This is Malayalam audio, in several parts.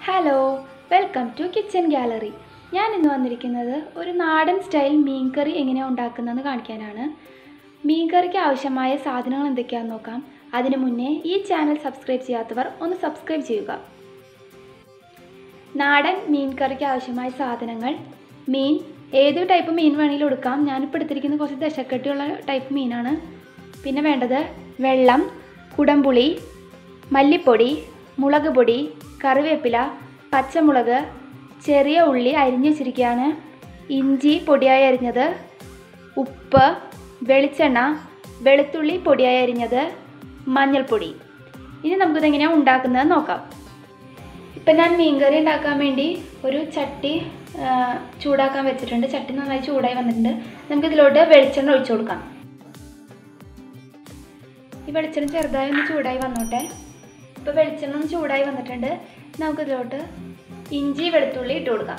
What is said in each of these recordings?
hello welcome to kitchen gallery ഞാൻ ഇന്ന് വന്നിരിക്കുന്നത് ഒരു നാടൻ സ്റ്റൈൽ മീൻകറി എങ്ങനെയാണ് ഉണ്ടാക്കുന്നതെന്ന് കാണിക്കാനാണ് മീൻകറിക്ക് ആവശ്യമായ സാധനങ്ങൾ എന്തൊക്കെയാണെന്ന് നോക്കാം അതിനു മുന്നേ ഈ ചാനൽ സബ്സ്ക്രൈബ് ചെയ്യാത്തവർ ഒന്ന് സബ്സ്ക്രൈബ് ചെയ്യുക നാടൻ മീൻകറിക്ക് ആവശ്യമായ സാധനങ്ങൾ മീൻ ഏത് ടൈപ്പ് മീൻ വേണമെങ്കിലും എടുക്കാം ഞാനിപ്പോൾ എടുത്തിരിക്കുന്നത് കുറച്ച് ദശക്കട്ടിയുള്ള ടൈപ്പ് മീനാണ് പിന്നെ വേണ്ടത് വെള്ളം കുടംപുളി മല്ലിപ്പൊടി മുളക് പൊടി കറിവേപ്പില പച്ചമുളക് ചെറിയ ഉള്ളി അരിഞ്ഞു വെച്ചിരിക്കുകയാണ് ഇഞ്ചി പൊടിയായി അരിഞ്ഞത് ഉപ്പ് വെളിച്ചെണ്ണ വെളുത്തുള്ളി പൊടിയായി അരിഞ്ഞത് മഞ്ഞൾപ്പൊടി ഇനി നമുക്കിത് എങ്ങനെയാണ് ഉണ്ടാക്കുന്നത് നോക്കാം ഇപ്പം ഞാൻ മീൻകറി ഉണ്ടാക്കാൻ വേണ്ടി ഒരു ചട്ടി ആ, ചൂടാക്കാൻ വെച്ചിട്ടുണ്ട് ചട്ടി നന്നായി ചൂടായി വന്നിട്ടുണ്ട് നമുക്കിതിലോട്ട് വെളിച്ചെണ്ണ ഒഴിച്ചു കൊടുക്കാം ഈ വെളിച്ചെണ്ണ ചെറുതായി ഒന്ന് ചൂടായി വന്നോട്ടെ ഇപ്പോൾ വെളിച്ചെണ്ണ ഒന്ന് ചൂടായി വന്നിട്ടുണ്ട് നമുക്കിതിലോട്ട് ഇഞ്ചി വെളുത്തുള്ളി ഇട്ട് കൊടുക്കാം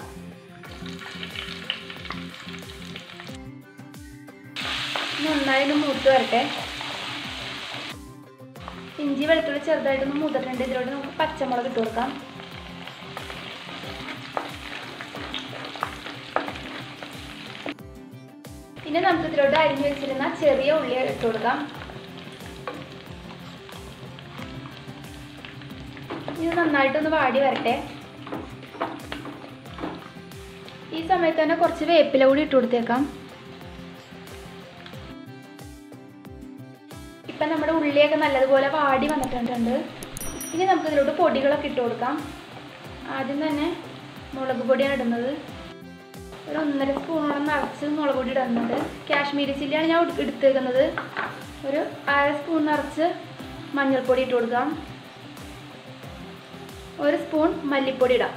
നന്നായി ഒന്ന് മൂത്ത് വരട്ടെ ഇഞ്ചി വെളുത്തുള്ളി ചെറുതായിട്ടൊന്ന് മൂത്തിട്ടുണ്ട് ഇതിലോട്ട് നമുക്ക് പച്ചമുളക് ഇട്ട് കൊടുക്കാം പിന്നെ നമുക്ക് ഇതിലോട്ട് അരിഞ്ഞു വെച്ചിരുന്ന ചെറിയ ഉള്ളി ഇട്ട് കൊടുക്കാം ഇത് നന്നായിട്ടൊന്ന് വാടി വരട്ടെ ഈ സമയത്ത് തന്നെ കുറച്ച് വേപ്പില കൂടി ഇട്ട് കൊടുത്തേക്കാം ഇപ്പം നമ്മുടെ ഉള്ളിയൊക്കെ നല്ലതുപോലെ വാടി വന്നിട്ടുണ്ട് ഇനി നമുക്ക് ഇതിലോട്ട് പൊടികളൊക്കെ ഇട്ട് കൊടുക്കാം ആദ്യം തന്നെ മുളക് പൊടിയാണ് ഇടുന്നത് ഒരു ഒന്നര സ്പൂണോളം നിറച്ച് മുളക് പൊടി ഇടുന്നത് കാശ്മീരി ചില്ലിയാണ് ഞാൻ എടു- എടുത്തേക്കുന്നത് ഒരു അര സ്പൂൺ നിറച്ച് മഞ്ഞൾപ്പൊടി ഇട്ട് കൊടുക്കാം ഒരു സ്പൂൺ മല്ലിപ്പൊടി ഇടാം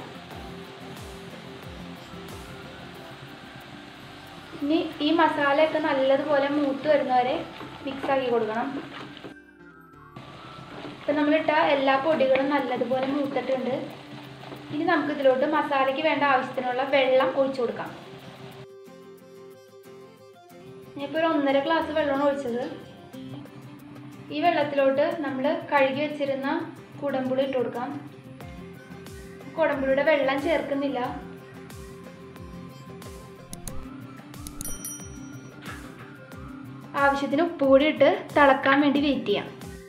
ഇനി ഈ മസാലയൊക്കെ നല്ലതുപോലെ മൂത്ത് വരുന്നവരെ മിക്സ് ആക്കി കൊടുക്കണം ഇപ്പം നമ്മളിട്ട എല്ലാ പൊടികളും നല്ലതുപോലെ മൂത്തിട്ടുണ്ട് ഇനി നമുക്ക് ഇതിലോട്ട് മസാലയ്ക്ക് വേണ്ട ആവശ്യത്തിനുള്ള വെള്ളം ഒഴിച്ചു കൊടുക്കാം ഞാനിപ്പോൾ ഒരു ഒന്നര ഗ്ലാസ് വെള്ളമാണ് ഒഴിച്ചത് ഈ വെള്ളത്തിലോട്ട് നമ്മൾ കഴുകി വെച്ചിരുന്ന കുടംപുളി ഇട്ട് കൊടുക്കാം കുടംപുളിയുടെ വെള്ളം ചേർക്കുന്നില്ല ആവശ്യത്തിന് ഉപ്പ് കൂടി ഇട്ട് തിളക്കാൻ വേണ്ടി വെയിറ്റ് ചെയ്യാം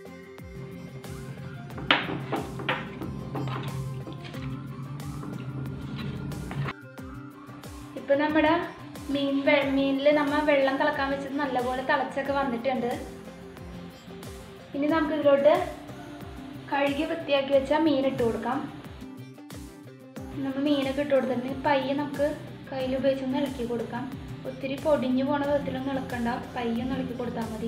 ഇപ്പം നമ്മുടെ മീൻ മീനിൽ നമ്മൾ വെള്ളം തിളക്കാൻ വെച്ചത് നല്ലപോലെ തിളച്ചൊക്കെ വന്നിട്ടുണ്ട് ഇനി നമുക്ക് ഇതിലോട്ട് കഴുകി വൃത്തിയാക്കി വെച്ച മീൻ ഇട്ട് കൊടുക്കാം നമ്മൾ മീനൊക്കെ ഇട്ട് കൊടുത്തിട്ടുണ്ടെങ്കിൽ പയ്യെ നമുക്ക് കയ്യിൽ ഉപയോഗിച്ചൊന്ന് ഇളക്കി കൊടുക്കാം ഒത്തിരി പൊടിഞ്ഞു പോണ വിധത്തിലൊന്നും ഇളക്കണ്ട പയ്യെ ഒന്ന് ഇളക്കി കൊടുത്താൽ മതി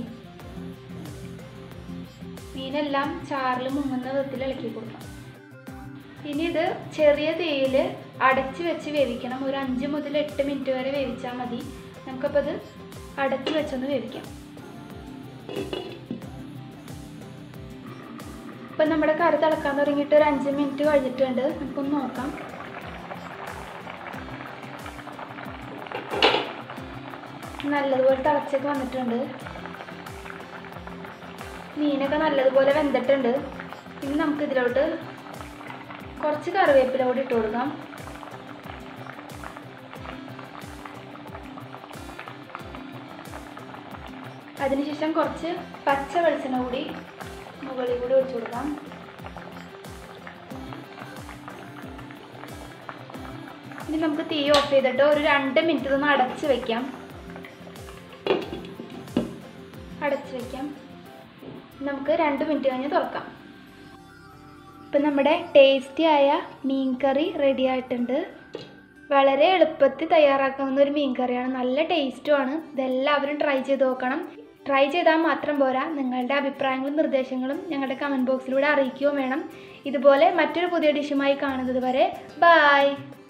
മീനെല്ലാം ചാറിൽ മുങ്ങുന്ന വിധത്തിൽ ഇളക്കി കൊടുക്കാം ഇനി ഇത് ചെറിയ തീയിൽ അടച്ച് വെച്ച് വേവിക്കണം ഒരു അഞ്ച് മുതൽ എട്ട് മിനിറ്റ് വരെ വേവിച്ചാൽ മതി നമുക്കപ്പോൾ ഇത് അടച്ച് വെച്ചൊന്ന് വേവിക്കാം ഇപ്പം നമ്മുടെ കറി തിളക്കാൻ തുടങ്ങിയിട്ട് ഒരു അഞ്ച് മിനിറ്റ് കഴിഞ്ഞിട്ടുണ്ട് നമുക്കൊന്ന് നോക്കാം നല്ലതുപോലെ തിളച്ചൊക്കെ വന്നിട്ടുണ്ട് മീനൊക്കെ നല്ലതുപോലെ വെന്തിട്ടുണ്ട് ഇനി നമുക്ക് ഇതിലോട്ട് കുറച്ച് കറിവേപ്പില കൂടി ഇട്ട് കൊടുക്കാം അതിനുശേഷം കുറച്ച് പച്ച വെളിച്ചെണ്ണ കൂടി മുകളിൽ കൂടി ഒഴിച്ചു കൊടുക്കാം ഇനി നമുക്ക് തീ ഓഫ് ചെയ്തിട്ട് ഒരു രണ്ട് മിനിറ്റ് ഒന്ന് അടച്ച് വെക്കാം അടച്ച് വെക്കാം നമുക്ക് രണ്ട് മിനിറ്റ് കഴിഞ്ഞ് തുറക്കാം ഇപ്പം നമ്മുടെ ടേസ്റ്റി ആയ മീൻ കറി റെഡി ആയിട്ടുണ്ട് വളരെ എളുപ്പത്തിൽ തയ്യാറാക്കാവുന്ന ഒരു മീൻ കറിയാണ് നല്ല ടേസ്റ്റുമാണ് ഇതെല്ലാവരും ട്രൈ ചെയ്ത് നോക്കണം ട്രൈ ചെയ്താൽ മാത്രം പോരാ നിങ്ങളുടെ അഭിപ്രായങ്ങളും നിർദ്ദേശങ്ങളും ഞങ്ങളുടെ കമൻറ്റ് ബോക്സിലൂടെ അറിയിക്കുകയും വേണം ഇതുപോലെ മറ്റൊരു പുതിയ ഡിഷുമായി കാണുന്നത് വരെ ബായ്